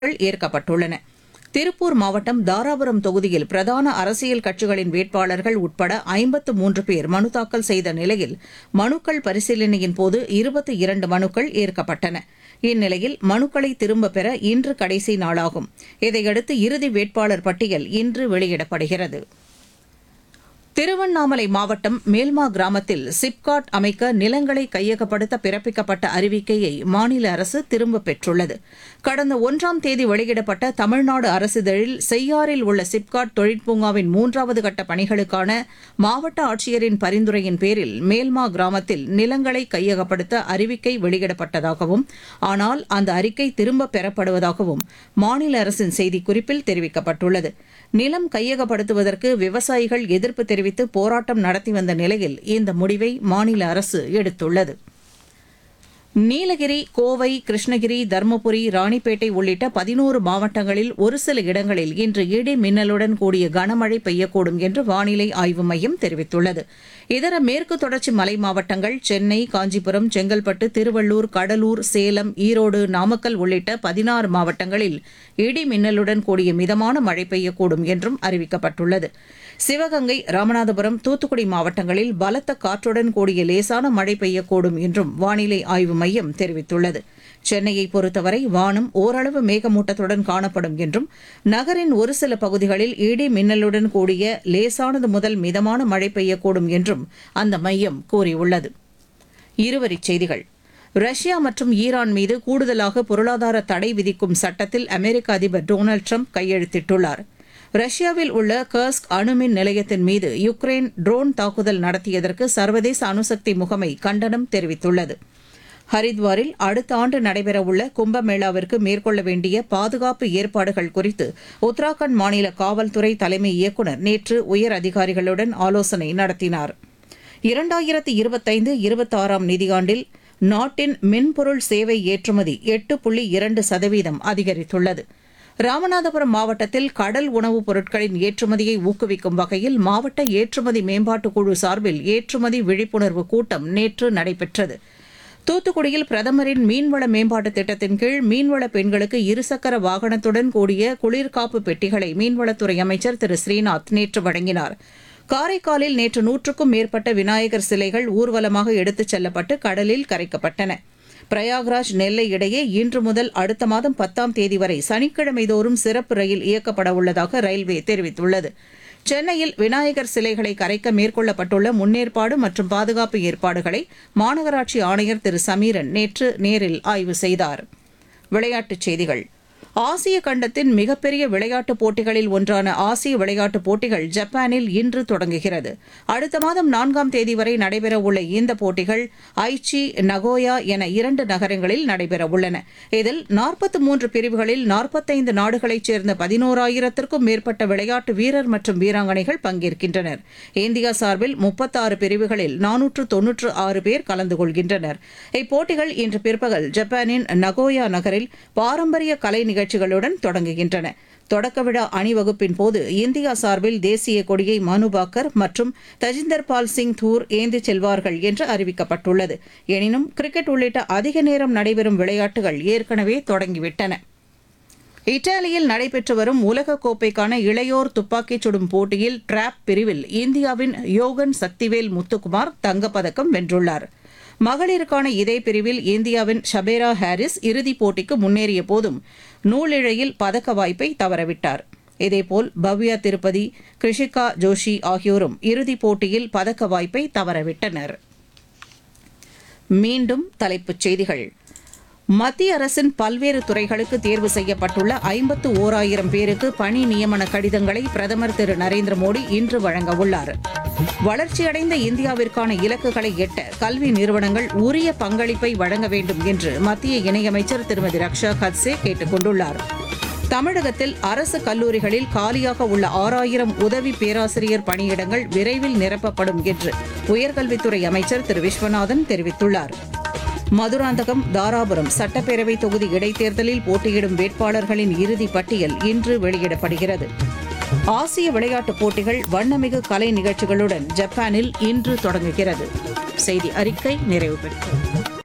ஏற்கப்பட்டுள்ளன திருப்பூர் மாவட்டம் தாராபுரம் தொகுதியில் பிரதான அரசியல் கட்சிகளின் வேட்பாளர்கள் உட்பட ஐம்பத்து மூன்று பேர் மனு தாக்கல் செய்த நிலையில் மனுக்கள் பரிசீலனையின் போது இருபத்தி இரண்டு மனுக்கள் ஏற்கப்பட்டன இந்நிலையில் மனுக்களை திரும்பப் பெற இன்று கடைசி நாளாகும் இதையடுத்து இறுதி வேட்பாளர் பட்டியல் இன்று வெளியிடப்படுகிறது திருவண்ணாமலை மாவட்டம் மேல்மா கிராமத்தில் சிப்காட் அமைக்க நிலங்களை கையகப்படுத்த பிறப்பிக்கப்பட்ட அறிவிக்கையை மாநில அரசு திரும்பப் பெற்றுள்ளது கடந்த ஒன்றாம் தேதி வெளியிடப்பட்ட தமிழ்நாடு அரசிதழில் செய்யாறில் உள்ள சிப்காட் தொழிற்பூங்காவின் மூன்றாவது கட்ட பணிகளுக்கான மாவட்ட ஆட்சியரின் பரிந்துரையின் பேரில் மேல்மா கிராமத்தில் நிலங்களை கையகப்படுத்த அறிவிக்கை வெளியிடப்பட்டதாகவும் ஆனால் அந்த அறிக்கை திரும்பப் பெறப்படுவதாகவும் மாநில அரசின் செய்திக்குறிப்பில் தெரிவிக்கப்பட்டுள்ளது நிலம் கையகப்படுத்துவதற்கு விவசாயிகள் எதிர்ப்பு தெரிவித்து போராட்டம் நடத்தி வந்த நிலையில் இந்த முடிவை மாநில அரசு எடுத்துள்ளது நீலகிரி கோவை கிருஷ்ணகிரி தருமபுரி ராணிப்பேட்டை உள்ளிட்ட பதினோரு மாவட்டங்களில் ஒரு சில இடங்களில் இன்று இடி மின்னலுடன் கூடிய கனமழை பெய்யக்கூடும் என்று வானிலை ஆய்வு மையம் தெரிவித்துள்ளது இதர மேற்கு தொடர்ச்சி மலை மாவட்டங்கள் சென்னை காஞ்சிபுரம் செங்கல்பட்டு திருவள்ளூர் கடலூர் சேலம் ஈரோடு நாமக்கல் உள்ளிட்ட பதினாறு மாவட்டங்களில் இடி மின்னலுடன் கூடிய மிதமான மழை பெய்யக்கூடும் என்றும் அறிவிக்கப்பட்டுள்ளது சிவகங்கை ராமநாதபுரம் தூத்துக்குடி மாவட்டங்களில் பலத்த காற்றுடன் கூடிய லேசான மழை பெய்யக்கூடும் என்றும் வானிலை ஆய்வு மையம் தெரிவித்துள்ளது சென்னையை பொறுத்தவரை வானம் ஓரளவு மேகமூட்டத்துடன் காணப்படும் என்றும் நகரின் ஒரு சில பகுதிகளில் இடி மின்னலுடன் கூடிய லேசானது முதல் மிதமான மழை பெய்யக்கூடும் என்றும் அந்த மையம் கூறியுள்ளது இருவரிச் செய்திகள் ரஷ்யா மற்றும் ஈரான் மீது கூடுதலாக பொருளாதார தடை விதிக்கும் சட்டத்தில் அமெரிக்க அதிபர் டொனால்டு ட்ரம்ப் கையெழுத்திட்டுள்ளார் ரஷ்யாவில் உள்ள கர்ஸ்க் அணுமின் நிலையத்தின் மீது யுக்ரைன் ட்ரோன் தாக்குதல் நடத்தியதற்கு சர்வதேச அணுசக்தி முகமை கண்டனம் தெரிவித்துள்ளது ஹரித்வாரில் அடுத்த ஆண்டு நடைபெறவுள்ள கும்பமேளாவிற்கு மேற்கொள்ள வேண்டிய பாதுகாப்பு ஏற்பாடுகள் குறித்து உத்தராகண்ட் மாநில காவல்துறை தலைமை இயக்குநர் நேற்று உயர் அதிகாரிகளுடன் ஆலோசனை நடத்தினார் இரண்டாயிரத்து இருபத்தைந்து இருபத்தாறாம் நிதியாண்டில் நாட்டின் மென்பொருள் சேவை ஏற்றுமதி எட்டு புள்ளி இரண்டு சதவீதம் அதிகரித்துள்ளது ராமநாதபுரம் மாவட்டத்தில் கடல் உணவுப் பொருட்களின் ஏற்றுமதியை ஊக்குவிக்கும் வகையில் மாவட்ட ஏற்றுமதி மேம்பாட்டுக் குழு சார்பில் ஏற்றுமதி விழிப்புணர்வு கூட்டம் நேற்று நடைபெற்றது தூத்துக்குடியில் பிரதமரின் மீன்வள மேம்பாட்டு திட்டத்தின் கீழ் மீன்வள பெண்களுக்கு இருசக்கர வாகனத்துடன் கூடிய குளிர்காப்பு பெட்டிகளை மீன்வளத்துறை அமைச்சர் திரு ஸ்ரீநாத் நேற்று வழங்கினார் காரைக்காலில் நேற்று நூற்றுக்கும் மேற்பட்ட விநாயகர் சிலைகள் ஊர்வலமாக எடுத்துச் செல்லப்பட்டு கடலில் கரைக்கப்பட்டன பிரயாக்ராஜ் நெல்லை இடையே இன்று முதல் அடுத்த மாதம் பத்தாம் தேதி வரை சனிக்கிழமை தோறும் சிறப்பு ரயில் இயக்கப்பட உள்ளதாக ரயில்வே தெரிவித்துள்ளது சென்னையில் விநாயகர் சிலைகளை கரைக்க மேற்கொள்ளப்பட்டுள்ள முன்னேற்பாடு மற்றும் பாதுகாப்பு ஏற்பாடுகளை மாநகராட்சி ஆணையர் திரு சமீரன் நேற்று நேரில் ஆய்வு செய்தார் விளையாட்டுச் செய்திகள் ஆசிய கண்டத்தின் மிகப்பெரிய விளையாட்டுப் போட்டிகளில் ஒன்றான ஆசிய விளையாட்டுப் போட்டிகள் ஜப்பானில் இன்று தொடங்குகிறது அடுத்த மாதம் நான்காம் தேதி வரை நடைபெறவுள்ள இந்த போட்டிகள் ஐச்சி நகோயா என இரண்டு நகரங்களில் நடைபெறவுள்ளன இதில் நாற்பத்தி மூன்று பிரிவுகளில் நாற்பத்தைந்து நாடுகளைச் சேர்ந்த பதினோராயிரத்திற்கும் மேற்பட்ட விளையாட்டு வீரர் மற்றும் வீராங்கனைகள் பங்கேற்கின்றனர் இந்தியா சார்பில் முப்பத்தாறு பிரிவுகளில் நானூற்று தொன்னூற்று ஆறு பேர் கலந்து கொள்கின்றனர் இப்போட்டிகள் இன்று பிற்பகல் ஜப்பானின் நகோயா நகரில் பாரம்பரிய கலை நிகழ்ச்சிகளுடன் தொடங்குகின்றன தொடக்க விழா அணிவகுப்பின் போது இந்தியா சார்பில் தேசிய கொடியை மனு பாக்கர் மற்றும் தஜிந்தர் பால் சிங் தூர் ஏந்திச் செல்வார்கள் என்று அறிவிக்கப்பட்டுள்ளது எனினும் கிரிக்கெட் உள்ளிட்ட அதிக நேரம் நடைபெறும் விளையாட்டுகள் ஏற்கனவே தொடங்கிவிட்டன இத்தாலியில் நடைபெற்று வரும் உலகக்கோப்பைக்கான இளையோர் துப்பாக்கிச் சுடும் போட்டியில் டிராப் பிரிவில் இந்தியாவின் யோகன் சக்திவேல் முத்துக்குமார் தங்கப்பதக்கம் வென்றுள்ளார் மகளிருக்கான இதே பிரிவில் இந்தியாவின் ஷபேரா ஹாரிஸ் இறுதிப் போட்டிக்கு முன்னேறிய போதும் நூலிழையில் பதக்க வாய்ப்பை தவறவிட்டார் இதேபோல் பவ்யா திருப்பதி கிருஷிகா ஜோஷி ஆகியோரும் இறுதிப் போட்டியில் பதக்க வாய்ப்பை தவறவிட்டனர் மீண்டும் தலைப்புச் செய்திகள் மத்திய அரசின் பல்வேறு துறைகளுக்கு தேர்வு செய்யப்பட்டுள்ள ஐம்பத்து ஓராயிரம் பேருக்கு பணி நியமன கடிதங்களை பிரதமர் திரு நரேந்திர மோடி இன்று வழங்க உள்ளார் வளர்ச்சியடைந்த இந்தியாவிற்கான இலக்குகளை எட்ட கல்வி நிறுவனங்கள் உரிய பங்களிப்பை வழங்க வேண்டும் என்று மத்திய இணையமைச்சர் திருமதி ரக்ஷா கத்சே கேட்டுக் கொண்டுள்ளார் தமிழகத்தில் அரசு கல்லூரிகளில் காலியாக உள்ள ஆறாயிரம் உதவி பேராசிரியர் பணியிடங்கள் விரைவில் நிரப்பப்படும் என்று உயர்கல்வித்துறை அமைச்சர் திரு விஸ்வநாதன் தெரிவித்துள்ளார் மதுராந்தகம் தாராபுரம் சட்டப்பேரவை தொகுதி இடைத்தேர்தலில் போட்டியிடும் வேட்பாளர்களின் இறுதி பட்டியல் இன்று வெளியிடப்படுகிறது ஆசிய விளையாட்டுப் போட்டிகள் வண்ணமிகு கலை நிகழ்ச்சிகளுடன் ஜப்பானில் இன்று தொடங்குகிறது செய்தி அறிக்கை நிறைவு பெற்றது